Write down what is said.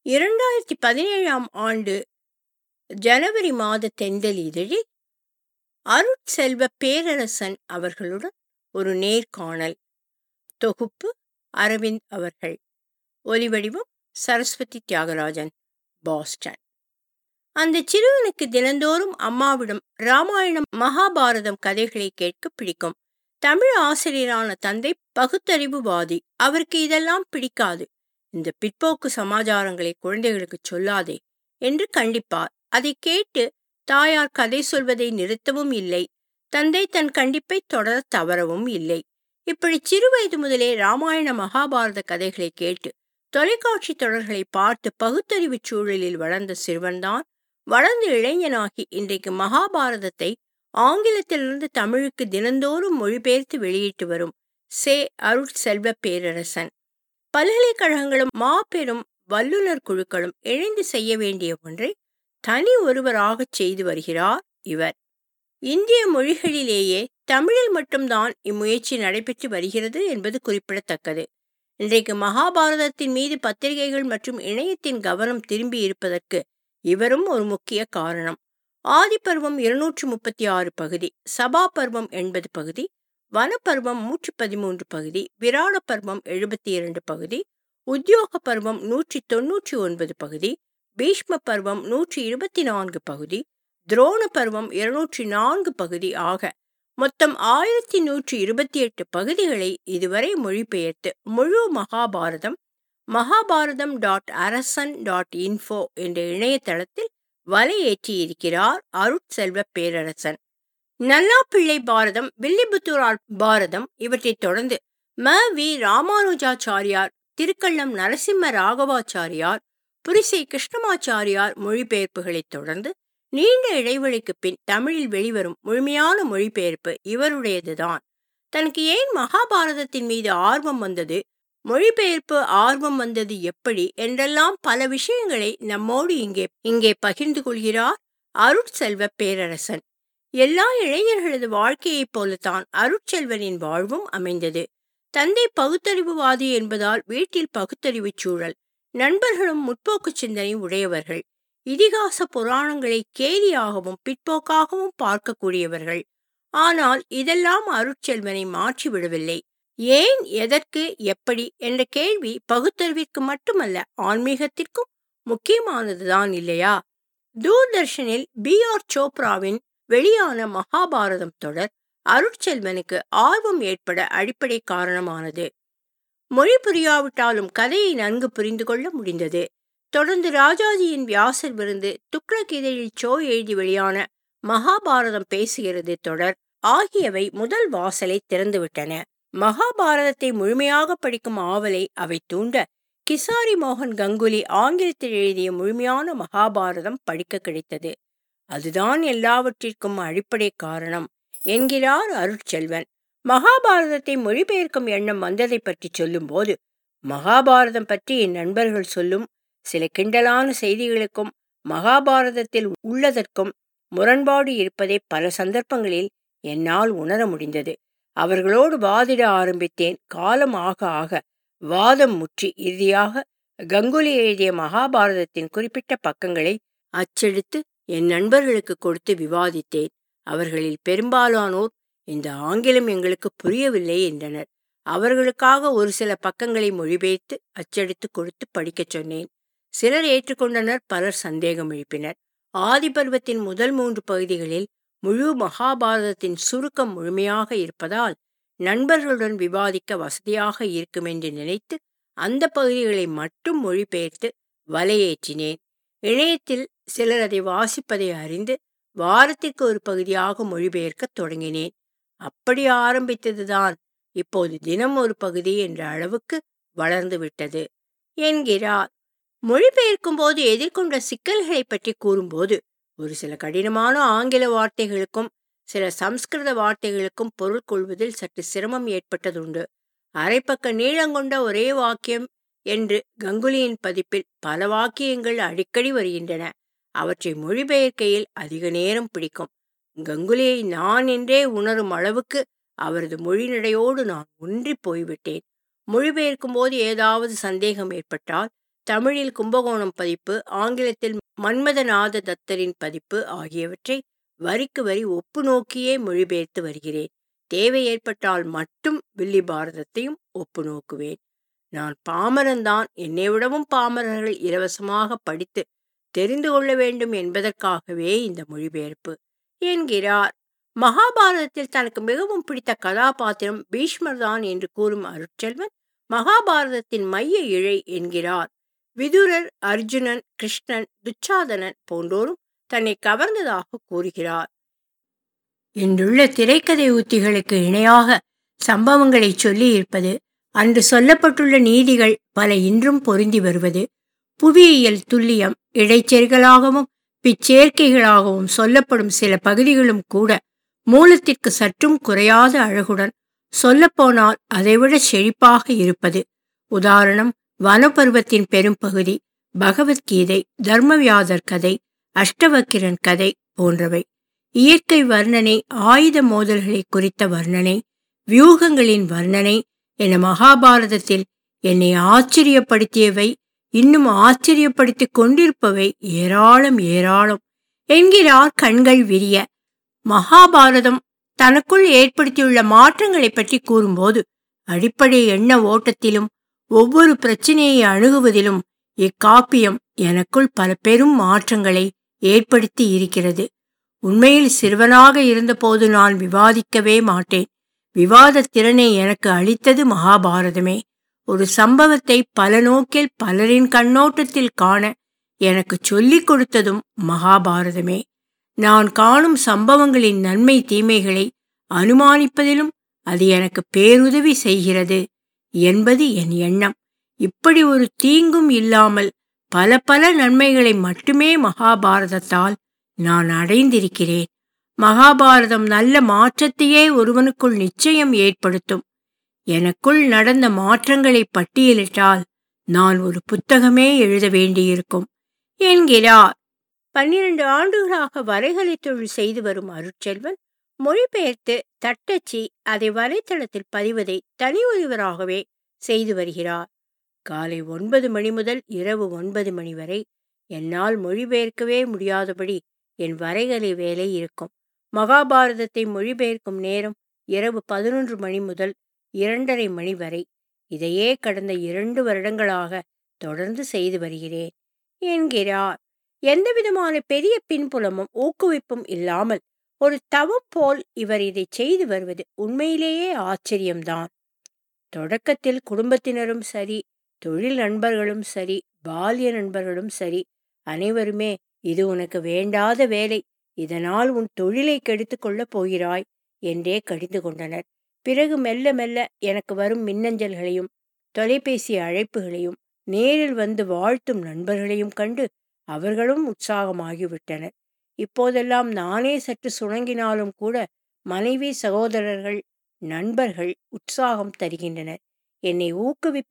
இரண்டாயிரத்தி பதினேழாம் ஆண்டு ஜனவரி மாத தென்றல் இதழில் அருட்செல்வ பேரரசன் அவர்களுடன் ஒரு நேர்காணல் தொகுப்பு அரவிந்த் அவர்கள் ஒலிவடிவம் சரஸ்வதி தியாகராஜன் பாஸ்டன் அந்த சிறுவனுக்கு தினந்தோறும் அம்மாவிடம் ராமாயணம் மகாபாரதம் கதைகளை கேட்க பிடிக்கும் தமிழ் ஆசிரியரான தந்தை பகுத்தறிவுவாதி அவருக்கு இதெல்லாம் பிடிக்காது இந்த பிற்போக்கு சமாச்சாரங்களை குழந்தைகளுக்கு சொல்லாதே என்று கண்டிப்பார் அதை கேட்டு தாயார் கதை சொல்வதை நிறுத்தவும் இல்லை தந்தை தன் கண்டிப்பை தொடர தவறவும் இல்லை இப்படி சிறுவயது முதலே ராமாயண மகாபாரத கதைகளை கேட்டு தொலைக்காட்சி தொடர்களை பார்த்து பகுத்தறிவு சூழலில் வளர்ந்த சிறுவன்தான் வளர்ந்து இளைஞனாகி இன்றைக்கு மகாபாரதத்தை ஆங்கிலத்திலிருந்து தமிழுக்கு தினந்தோறும் மொழிபெயர்த்து வெளியிட்டு வரும் சே அருட்செல்வ பேரரசன் பல்கலைக்கழகங்களும் மாபெரும் வல்லுநர் குழுக்களும் இணைந்து செய்ய வேண்டிய ஒன்றை தனி ஒருவராக செய்து வருகிறார் இவர் இந்திய மொழிகளிலேயே தமிழில் மட்டும்தான் இம்முயற்சி நடைபெற்று வருகிறது என்பது குறிப்பிடத்தக்கது இன்றைக்கு மகாபாரதத்தின் மீது பத்திரிகைகள் மற்றும் இணையத்தின் கவனம் திரும்பி இருப்பதற்கு இவரும் ஒரு முக்கிய காரணம் ஆதிப்பருவம் இருநூற்று முப்பத்தி ஆறு பகுதி சபா பருவம் எண்பது பகுதி வனப்பருவம் நூற்றி பதிமூன்று பகுதி விராட பருவம் எழுபத்தி இரண்டு பகுதி உத்தியோக பருவம் நூற்றி தொன்னூற்றி ஒன்பது பகுதி பீஷ்ம பருவம் நூற்றி இருபத்தி நான்கு பகுதி துரோண பருவம் இருநூற்றி நான்கு பகுதி ஆக மொத்தம் ஆயிரத்தி நூற்றி இருபத்தி எட்டு பகுதிகளை இதுவரை மொழிபெயர்த்து முழு Mahabharatam Mahabharatam dot Arasan dot info என்ற இணையதளத்தில் வலையேற்றியிருக்கிறார் அருட்செல்வ பேரரசன் நல்லாப்பிள்ளை பாரதம் வில்லிபுத்தூர் பாரதம் இவற்றைத் தொடர்ந்து ம வி ராமானுஜாச்சாரியார் திருக்கள்ளம் நரசிம்ம ராகவாச்சாரியார் புரிசை கிருஷ்ணமாச்சாரியார் மொழிபெயர்ப்புகளைத் தொடர்ந்து நீண்ட இடைவெளிக்கு பின் தமிழில் வெளிவரும் முழுமையான மொழிபெயர்ப்பு இவருடையதுதான் தனக்கு ஏன் மகாபாரதத்தின் மீது ஆர்வம் வந்தது மொழிபெயர்ப்பு ஆர்வம் வந்தது எப்படி என்றெல்லாம் பல விஷயங்களை நம்மோடு இங்கே இங்கே பகிர்ந்து கொள்கிறார் அருட்செல்வ பேரரசன் எல்லா இளைஞர்களது வாழ்க்கையைப் போலத்தான் அருட்செல்வனின் வாழ்வும் அமைந்தது தந்தை பகுத்தறிவுவாதி என்பதால் வீட்டில் பகுத்தறிவு சூழல் நண்பர்களும் முற்போக்கு சிந்தனை உடையவர்கள் இதிகாச புராணங்களை கேலியாகவும் பிற்போக்காகவும் பார்க்கக்கூடியவர்கள் ஆனால் இதெல்லாம் அருட்செல்வனை மாற்றிவிடவில்லை ஏன் எதற்கு எப்படி என்ற கேள்வி பகுத்தறிவிற்கு மட்டுமல்ல ஆன்மீகத்திற்கும் முக்கியமானதுதான் இல்லையா தூர்தர்ஷனில் பி ஆர் சோப்ராவின் வெளியான மகாபாரதம் தொடர் அருட்செல்வனுக்கு ஆர்வம் ஏற்பட அடிப்படை காரணமானது மொழி புரியாவிட்டாலும் கதையை நன்கு புரிந்து கொள்ள முடிந்தது தொடர்ந்து ராஜாஜியின் வியாசர் விருந்து துக்ளக் இதழில் சோ எழுதி வெளியான மகாபாரதம் பேசுகிறது தொடர் ஆகியவை முதல் வாசலை திறந்துவிட்டன மகாபாரதத்தை முழுமையாக படிக்கும் ஆவலை அவை தூண்ட கிசாரி மோகன் கங்குலி ஆங்கிலத்தில் எழுதிய முழுமையான மகாபாரதம் படிக்க கிடைத்தது அதுதான் எல்லாவற்றிற்கும் அடிப்படை காரணம் என்கிறார் அருட்செல்வன் மகாபாரதத்தை மொழிபெயர்க்கும் எண்ணம் வந்ததை பற்றி சொல்லும்போது மகாபாரதம் பற்றி என் நண்பர்கள் சொல்லும் சில கிண்டலான செய்திகளுக்கும் மகாபாரதத்தில் உள்ளதற்கும் முரண்பாடு இருப்பதை பல சந்தர்ப்பங்களில் என்னால் உணர முடிந்தது அவர்களோடு வாதிட ஆரம்பித்தேன் காலம் ஆக ஆக வாதம் முற்றி இறுதியாக கங்குலி எழுதிய மகாபாரதத்தின் குறிப்பிட்ட பக்கங்களை அச்செடுத்து என் நண்பர்களுக்கு கொடுத்து விவாதித்தேன் அவர்களில் பெரும்பாலானோர் இந்த ஆங்கிலம் எங்களுக்கு புரியவில்லை என்றனர் அவர்களுக்காக ஒரு சில பக்கங்களை மொழிபெயர்த்து அச்சடித்து கொடுத்து படிக்கச் சொன்னேன் சிலர் ஏற்றுக்கொண்டனர் பலர் சந்தேகம் எழுப்பினர் ஆதிபர்வத்தின் முதல் மூன்று பகுதிகளில் முழு மகாபாரதத்தின் சுருக்கம் முழுமையாக இருப்பதால் நண்பர்களுடன் விவாதிக்க வசதியாக இருக்கும் என்று நினைத்து அந்த பகுதிகளை மட்டும் மொழிபெயர்த்து வலையேற்றினேன் இணையத்தில் சிலர் அதை வாசிப்பதை அறிந்து வாரத்திற்கு ஒரு பகுதியாக மொழிபெயர்க்க தொடங்கினேன் அப்படி ஆரம்பித்ததுதான் இப்போது தினம் ஒரு பகுதி என்ற அளவுக்கு வளர்ந்து விட்டது என்கிறார் மொழிபெயர்க்கும் போது எதிர்கொண்ட சிக்கல்களை பற்றி கூறும்போது ஒரு சில கடினமான ஆங்கில வார்த்தைகளுக்கும் சில சம்ஸ்கிருத வார்த்தைகளுக்கும் பொருள் கொள்வதில் சற்று சிரமம் ஏற்பட்டதுண்டு அரைப்பக்க நீளங்கொண்ட ஒரே வாக்கியம் என்று கங்குலியின் பதிப்பில் பல வாக்கியங்கள் அடிக்கடி வருகின்றன அவற்றை மொழிபெயர்க்கையில் அதிக நேரம் பிடிக்கும் கங்குலியை நான் என்றே உணரும் அளவுக்கு அவரது மொழிநடையோடு நான் ஒன்றி போய்விட்டேன் மொழிபெயர்க்கும் போது ஏதாவது சந்தேகம் ஏற்பட்டால் தமிழில் கும்பகோணம் பதிப்பு ஆங்கிலத்தில் மன்மதநாத தத்தரின் பதிப்பு ஆகியவற்றை வரிக்கு வரி ஒப்பு நோக்கியே மொழிபெயர்த்து வருகிறேன் தேவை ஏற்பட்டால் மட்டும் வில்லி பாரதத்தையும் ஒப்பு நோக்குவேன் நான் பாமரன்தான் என்னை விடவும் பாமரர்கள் இலவசமாக படித்து தெரிந்து கொள்ள வேண்டும் என்பதற்காகவே இந்த மொழிபெயர்ப்பு என்கிறார் மகாபாரதத்தில் தனக்கு மிகவும் பிடித்த கதாபாத்திரம் பீஷ்மர் தான் என்று கூறும் அருட்செல்வன் மகாபாரதத்தின் மைய இழை என்கிறார் விதுரர் அர்ஜுனன் கிருஷ்ணன் துச்சாதனன் போன்றோரும் தன்னை கவர்ந்ததாக கூறுகிறார் இன்றுள்ள திரைக்கதை உத்திகளுக்கு இணையாக சம்பவங்களை சொல்லி இருப்பது அன்று சொல்லப்பட்டுள்ள நீதிகள் பல இன்றும் பொருந்தி வருவது புவியியல் துல்லியம் இடைச்செருகலாகவும் பிச்சேர்க்கைகளாகவும் சொல்லப்படும் சில பகுதிகளும் கூட மூலத்திற்கு சற்றும் குறையாத அழகுடன் சொல்லப்போனால் அதைவிட செழிப்பாக இருப்பது உதாரணம் வனப்பருவத்தின் பெரும் பகுதி பகவத்கீதை தர்மவியாதர் கதை அஷ்டவக்கிரன் கதை போன்றவை இயற்கை வர்ணனை ஆயுத மோதல்களை குறித்த வர்ணனை வியூகங்களின் வர்ணனை என மகாபாரதத்தில் என்னை ஆச்சரியப்படுத்தியவை இன்னும் ஆச்சரியப்படுத்திக் கொண்டிருப்பவை ஏராளம் ஏராளம் என்கிறார் கண்கள் விரிய மகாபாரதம் தனக்குள் ஏற்படுத்தியுள்ள மாற்றங்களை பற்றி கூறும்போது அடிப்படை எண்ண ஓட்டத்திலும் ஒவ்வொரு பிரச்சனையை அணுகுவதிலும் இக்காப்பியம் எனக்குள் பல பெரும் மாற்றங்களை ஏற்படுத்தி இருக்கிறது உண்மையில் சிறுவனாக இருந்தபோது நான் விவாதிக்கவே மாட்டேன் விவாத திறனை எனக்கு அளித்தது மகாபாரதமே ஒரு சம்பவத்தை பல நோக்கில் பலரின் கண்ணோட்டத்தில் காண எனக்கு சொல்லிக் கொடுத்ததும் மகாபாரதமே நான் காணும் சம்பவங்களின் நன்மை தீமைகளை அனுமானிப்பதிலும் அது எனக்கு பேருதவி செய்கிறது என்பது என் எண்ணம் இப்படி ஒரு தீங்கும் இல்லாமல் பல பல நன்மைகளை மட்டுமே மகாபாரதத்தால் நான் அடைந்திருக்கிறேன் மகாபாரதம் நல்ல மாற்றத்தையே ஒருவனுக்குள் நிச்சயம் ஏற்படுத்தும் எனக்குள் நடந்த மாற்றங்களை பட்டியலிட்டால் நான் ஒரு புத்தகமே எழுத வேண்டியிருக்கும் என்கிறார் பன்னிரண்டு ஆண்டுகளாக வரைகலை தொழில் செய்து வரும் அருட்செல்வன் மொழிபெயர்த்து தட்டச்சு அதை வலைத்தளத்தில் பதிவதை தனி ஒருவராகவே செய்து வருகிறார் காலை ஒன்பது மணி முதல் இரவு ஒன்பது மணி வரை என்னால் மொழிபெயர்க்கவே முடியாதபடி என் வரைகலை வேலை இருக்கும் மகாபாரதத்தை மொழிபெயர்க்கும் நேரம் இரவு பதினொன்று மணி முதல் இரண்டரை மணி வரை இதையே கடந்த இரண்டு வருடங்களாக தொடர்ந்து செய்து வருகிறேன் என்கிறார் எந்தவிதமான பெரிய பின்புலமும் ஊக்குவிப்பும் இல்லாமல் ஒரு தவம் போல் இவர் இதை செய்து வருவது உண்மையிலேயே ஆச்சரியம்தான் தொடக்கத்தில் குடும்பத்தினரும் சரி தொழில் நண்பர்களும் சரி பால்ய நண்பர்களும் சரி அனைவருமே இது உனக்கு வேண்டாத வேலை இதனால் உன் தொழிலை கெடுத்துக் கொள்ளப் போகிறாய் என்றே கடிந்து கொண்டனர் பிறகு மெல்ல மெல்ல எனக்கு வரும் மின்னஞ்சல்களையும் தொலைபேசி அழைப்புகளையும் நேரில் வந்து வாழ்த்தும் நண்பர்களையும் கண்டு அவர்களும் உற்சாகமாகிவிட்டனர் இப்போதெல்லாம் நானே சற்று சுணங்கினாலும் கூட மனைவி சகோதரர்கள் நண்பர்கள் உற்சாகம் தருகின்றனர் என்னை ஊக்குவி